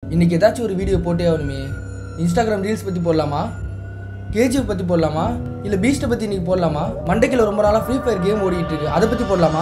இன்னைக்கு ஏதாச்சும் ஒரு வீடியோ போட்டே ஆகணுமே இன்ஸ்டாகிராம் ரீல்ஸ் பற்றி போடலாமா கேஜிஎஃப் பற்றி போடலாமா இல்லை பீஸ்ட்டை பற்றி இன்னைக்கு போடலாமா மண்டைக்கில் ரொம்ப நாளாக ஃப்ரீ ஃபயர் கேம் ஓடிட்டு இருக்கு அதை பற்றி போடலாமா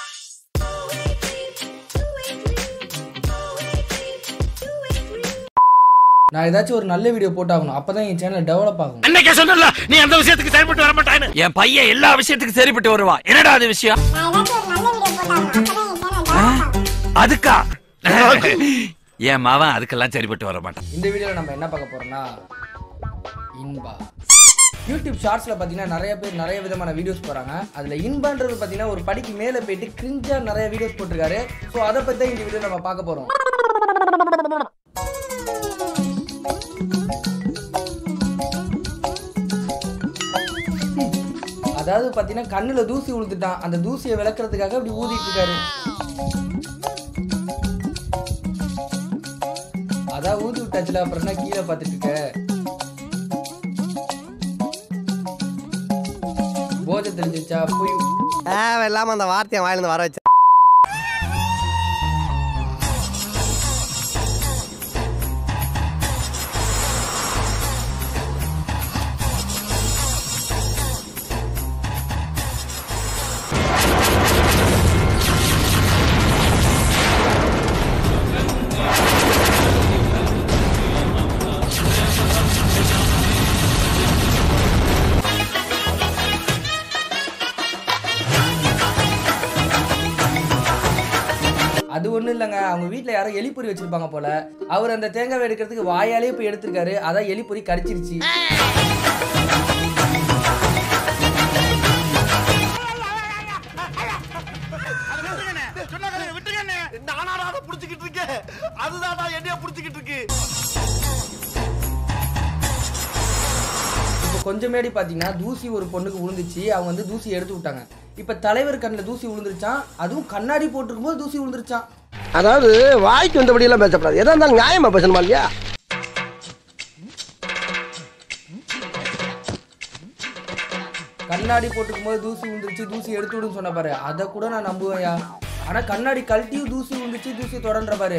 நான் ஏதாச்சும் ஒரு நல்ல வீடியோ போட்டாகணும் அப்போ தான் என் சேனல் டெவலப் ஆகும் அன்னைக்கே சொன்னல நீ அந்த விஷயத்துக்கு சரிப்பட்டு வர மாட்டான்னு என் பையன் எல்லா விஷயத்துக்கும் சரிப்பட்டு வருவான் என்னடா அது விஷயம் நான் ஏதாச்சும் ஒரு நல்ல வீடியோ போட்டாகணும் அப்பதான் என் சேனல் டெவலப் ஆகும் அதுக்கா என் மவன் அதுக்கெல்லாம் சரிப்பட்டு வர மாட்டான் இந்த வீடியோவில் நம்ம என்ன பார்க்க போறோம்னா இன்பா யூடியூப் ஷார்ட்ஸில் பார்த்தீங்கன்னா நிறைய பேர் நிறைய விதமான வீடியோஸ் போகிறாங்க அதில் இன்பான்றது பார்த்தீங்கன்னா ஒரு படிக்கு மேலே போயிட்டு கிரிஞ்சாக நிறைய வீடியோஸ் போட்டிருக்காரு ஸோ அதை பற்றி தான் இந்த வீடியோ நம்ம பார்க்க போகிறோம் அதாவது பார்த்தீங்கன்னா கண்ணில் தூசி உழுதுட்டான் அந்த தூசியை விளக்குறதுக்காக அப்படி ஊதிட்டு இருக்காரு அதான் ஊதி விட்டாச்சுல அப்புறம் என்ன கீழே பார்த்துட்டு இருக்க போதை தெரிஞ்சிச்சா போய் தேவையில்லாம அந்த வார்த்தையை வாயிலிருந்து வர வச்ச அது ஒன்றும் இல்லைங்க அவங்க வீட்டில் யாரோ எலிப்பொறி வச்சிருப்பாங்க போல அவர் அந்த தேங்காவை எடுக்கிறதுக்கு வாயாலே போய் எடுத்திருக்காரு அதான் எலிப்பொறி கடிச்சிருச்சு நானாடா அதை புடிச்சுக்கிட்டு இருக்கேன் அதுதான்டா என்னைய புடிச்சுக்கிட்டு இருக்கு இப்போ கொஞ்சமேடி பார்த்தீங்கன்னா தூசி ஒரு பொண்ணுக்கு விழுந்துச்சு அவங்க வந்து தூசி எடுத்து விட்டாங்க இப்போ தலைவர் கண்ணில் தூசி விழுந்துருச்சான் அதுவும் கண்ணாடி போட்டிருக்கும் போது தூசி விழுந்துருச்சான் அதாவது வாய்க்கு வந்தபடி எல்லாம் பேசக்கூடாது எதா இருந்தாலும் நியாயமா பேசணுமா இல்லையா கண்ணாடி போட்டுக்கும் போது தூசி விழுந்துருச்சு தூசி எடுத்து விடுன்னு சொன்ன பாரு அதை கூட நான் நம்புவேன்யா ஆனா கண்ணாடி கழட்டியும் தூசி விழுந்துச்சு தூசி தொடன்ற பாரு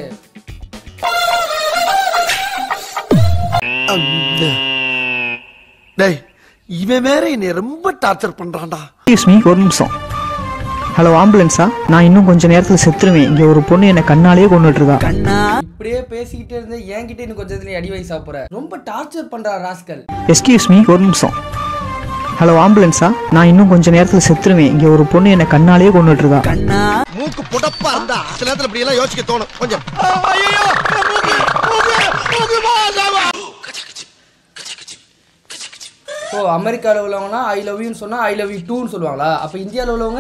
டேய் இவன் வேற என்னை ரொம்ப டார்ச்சர் பண்றான்டா எக்ஸ்கியூஸ் மீ ஒரு நிமிஷம் ஹலோ ஆம்புலன்ஸா நான் இன்னும் கொஞ்ச நேரத்தில் செத்துருவேன் இங்கே ஒரு பொண்ணு என்னை கண்ணாலேயே கொண்டுட்டு இருக்கா இப்படியே பேசிக்கிட்டே இருந்து என்கிட்ட இன்னும் கொஞ்சத்துல நீ அடி வாங்கி சாப்பிட்ற ரொம்ப டார்ச்சர் பண்றா ராஸ்கல் எக்ஸ்கியூஸ் மீ ஒரு நிமிஷம் ஹலோ ஆம்புலன்ஸா நான் இன்னும் கொஞ்ச நேரத்தில் செத்துருவேன் இங்கே ஒரு பொண்ணு என்னை கண்ணாலேயே கொண்டுட்டு இருக்கா மூக்கு புடப்பா இருந்தா சில நேரத்துல இப்படி எல்லாம் யோசிக்க தோணும் கொஞ்சம் ஸோ அமெரிக்காவில் உள்ளவங்கன்னா ஐ லவ் யூன்னு சொன்னா ஐ லவ் யூ டூன்னு சொல்லுவாங்களா அப்போ இந்தியாவில் உள்ளவங்க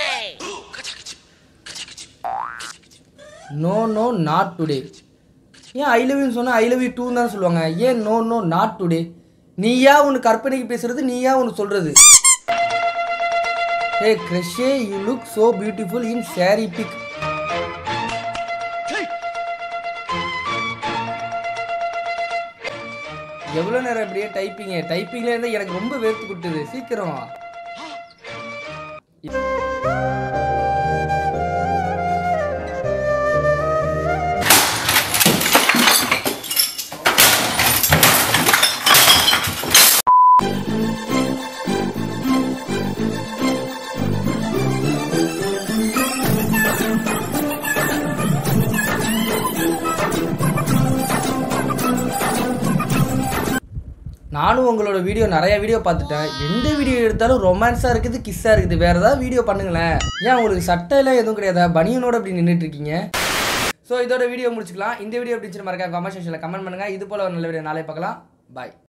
நோ நோ நாட் டுடே ஏன் ஐ லவ் யூன்னு சொன்னா ஐ லவ் யூ டூன்னு தான் சொல்லுவாங்க ஏன் நோ நோ நாட் டுடே நீயா ஒன்று கற்பனைக்கு பேசுறது நீயா ஒன்று சொல்றது ஹே கிரஷே you look so beautiful in saree pic எவ்வளோ நேரம் இப்படியே டைப்பிங்க டைப்பிங்ல இருந்தால் எனக்கு ரொம்ப வேர்த்து கொடுத்துது சீக்கிரம் நானும் உங்களோட வீடியோ நிறைய வீடியோ பார்த்துட்டேன் எந்த வீடியோ எடுத்தாலும் ரொமான்ஸாக இருக்குது கிஸ்ஸாக இருக்குது வேறு ஏதாவது வீடியோ பண்ணுங்களேன் ஏன் உங்களுக்கு சட்டை எல்லாம் எதுவும் கிடையாதா பனியனோட அப்படி நின்றுட்டு இருக்கீங்க ஸோ இதோட வீடியோ முடிச்சுக்கலாம் இந்த வீடியோ பிடிச்சிட்டு மறக்காம கமெண்ட் செக்ஷனில் கமெண்ட் பண்ணுங்கள் இது போல் ஒரு நல்ல வீடியோ நாளை பார்க்கலாம் பாய்